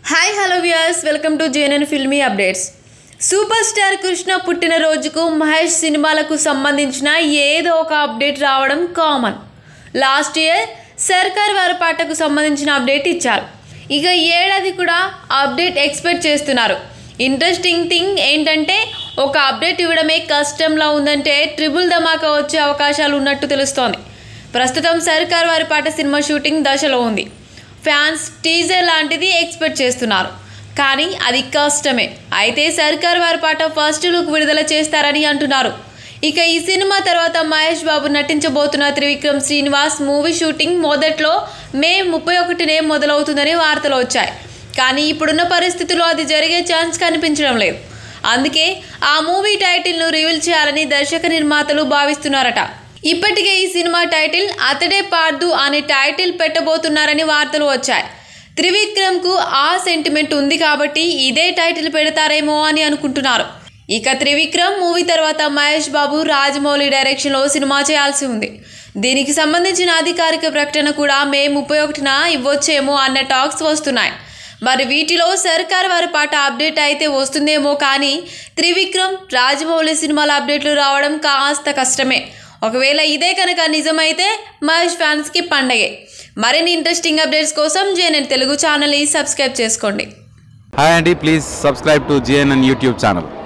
hi hello viewers welcome to JNN filmy updates super star Krishna పుట్టినరోజుకు మహేష్ సినిమాలకు సంబంధించిన ఏదో ఒక అప్డేట్ రావడం కామన్ లాస్ట్ ఇయర్ సర్కార్ వారి పాటకు సంబంధించిన అప్డేట్ ఇచ్చారు ఇక ఏడాది కూడా అప్డేట్ ఎక్స్పెక్ట్ చేస్తున్నారు ఇంట్రెస్టింగ్ థింగ్ ఏంటంటే ఒక అప్డేట్ ఇవ్వడమే కష్టంలా ఉందంటే ట్రిపుల్ ధమాకా వచ్చే అవకాశాలు ఉన్నట్టు తెలుస్తోంది ప్రస్తుతం సర్కార్ వారి పాట సినిమా షూటింగ్ దశలో ఉంది ఫ్యాన్స్ టీజర్ లాంటిది ఎక్స్పెక్ట్ చేస్తున్నారు కానీ అది కష్టమే అయితే సర్కార్ వారి పాట ఫస్ట్ లుక్ విడుదల చేస్తారని అంటున్నారు ఇక ఈ సినిమా తర్వాత మహేష్ బాబు నటించబోతున్న త్రివిక్రమ్ శ్రీనివాస్ మూవీ షూటింగ్ మొదట్లో మే ముప్పై ఒకటినే మొదలవుతుందని వార్తలు వచ్చాయి కానీ ఇప్పుడున్న పరిస్థితుల్లో అది జరిగే ఛాన్స్ కనిపించడం లేదు అందుకే ఆ మూవీ టైటిల్ను రివీల్ చేయాలని దర్శక నిర్మాతలు భావిస్తున్నారట ఇప్పటికే ఈ సినిమా టైటిల్ అతడే పార్దు అనే టైటిల్ పెట్టబోతున్నారని వార్తలు వచ్చాయి త్రివిక్రమ్కు ఆ సెంటిమెంట్ ఉంది కాబట్టి ఇదే టైటిల్ పెడతారేమో అని అనుకుంటున్నారు ఇక త్రివిక్రమ్ మూవీ తర్వాత మహేష్ బాబు రాజమౌళి డైరెక్షన్లో సినిమా చేయాల్సి ఉంది దీనికి సంబంధించిన అధికారిక ప్రకటన కూడా మే ముప్పై ఒకటిన ఇవ్వచ్చేమో అన్న టాక్స్ వస్తున్నాయి మరి వీటిలో సర్కార్ వారి పాట అప్డేట్ అయితే వస్తుందేమో కానీ త్రివిక్రమ్ రాజమౌళి సినిమాల అప్డేట్లు రావడం కాస్త కష్టమే ఒకవేళ ఇదే కనుక నిజమైతే మహేష్ ఫ్యాన్స్కి పండగే మరిన్ని ఇంట్రెస్టింగ్ అప్డేట్స్ కోసం జేఎన్ఎన్ తెలుగు ఛానల్ని సబ్స్క్రైబ్ చేసుకోండి హాయ్ అండి please subscribe to GNN YouTube channel